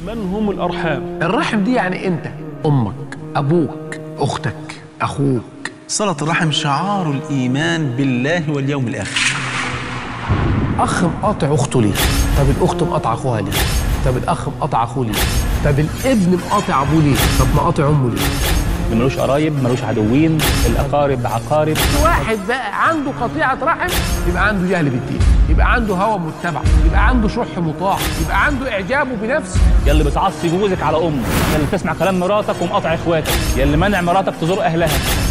من هم الأرحام الرحم دي يعني انت امك ابوك اختك اخوك صلة الرحم شعار الإيمان بالله واليوم الآخر اخ مقاطع اخته ليه طب الاخت مقاطع اخوها ليه طب الاخ مقاطع اخوه ليه طب الابن مقاطع ابوه ليه طب مقاطع امه ليه اللي ملوش قرايب ملوش عدوين الاقارب عقارب واحد بقى عنده قطيعة رحم يبقى عنده جهل بالدين يبقى عنده هوى متبع يبقى عنده شح مطاع يبقى عنده اعجابه بنفسه يا اللي بتعصي جوزك على امك يا اللي بتسمع كلام مراتك ومقاطع اخواتك يا اللي منع مراتك تزور اهلها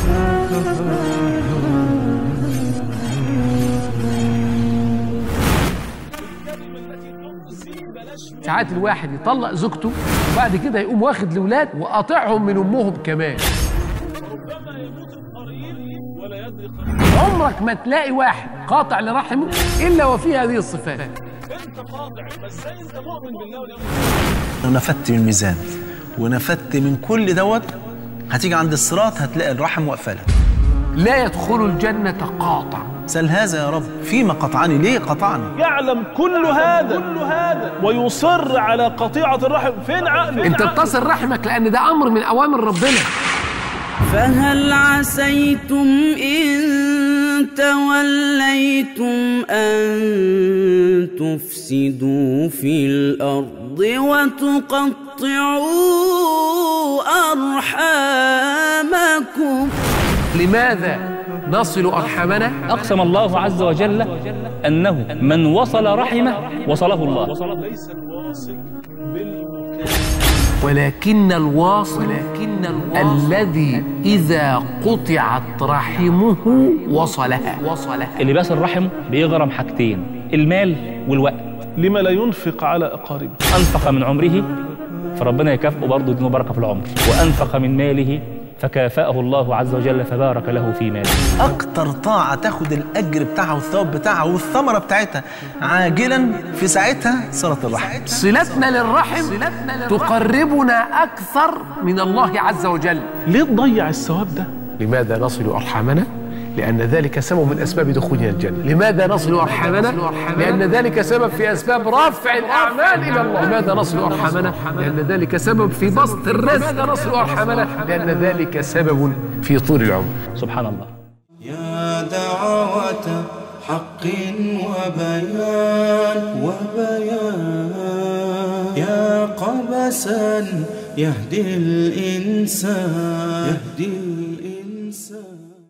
ساعات الواحد يطلق زوجته وبعد كده يقوم واخد الاولاد وقاطعهم من امهم كمان عمرك ما تلاقي واحد قاطع لرحمه الا وفيه هذه الصفات لو نفدت من الميزان ونفدت من كل دوت هتيجي عند الصراط هتلاقي الرحم واقفة لك لا يدخل الجنة قاطع سل هذا يا رب فيما قطعني ليه قطعني يعلم كل هذا كل هذا ويصر على قطيعة الرحم فين عقله انت اتصل رحمك لان ده امر من اوامر ربنا فهل عسيتم إن توليتم أن تفسدوا في الأرض وتقطعوا أرحامكم لماذا نصل ارحامنا اقسم الله عز وجل انه من وصل رحمه وصله الله ليس الواصل بالمكان ولكن الواصل ولكن الواصل الذي اذا قطعت رحمه وصلها وصلها اللي بيصل رحمه بيغرم حاجتين المال والوقت لما لا ينفق على أقاربه انفق من عمره فربنا يكافئه برضه يديله بركه في العمر وانفق من ماله فكافأه الله عز وجل فبارك له في ماله أكتر طاعة تاخد الأجر بتاعها والثواب بتاعها والثمرة بتاعتها عاجلا في ساعتها صلة الرحم صلتنا للرحم تقربنا اكثر من الله عز وجل ليه تضيع الثواب ده لماذا نصل ارحامنا لأن ذلك سبب من أسباب دخولنا الجنة لماذا نصل أرحامنا؟ لأن ذلك سبب في أسباب رفع الأعمال إلى الله لماذا نصل أرحامنا؟ لأن ذلك سبب في بسط الرزق لماذا نصل أرحامنا؟ لأن ذلك سبب في طول العمر سبحان الله يا دعوة حق وبيان وبيان يا قبسا يهدي الإنسان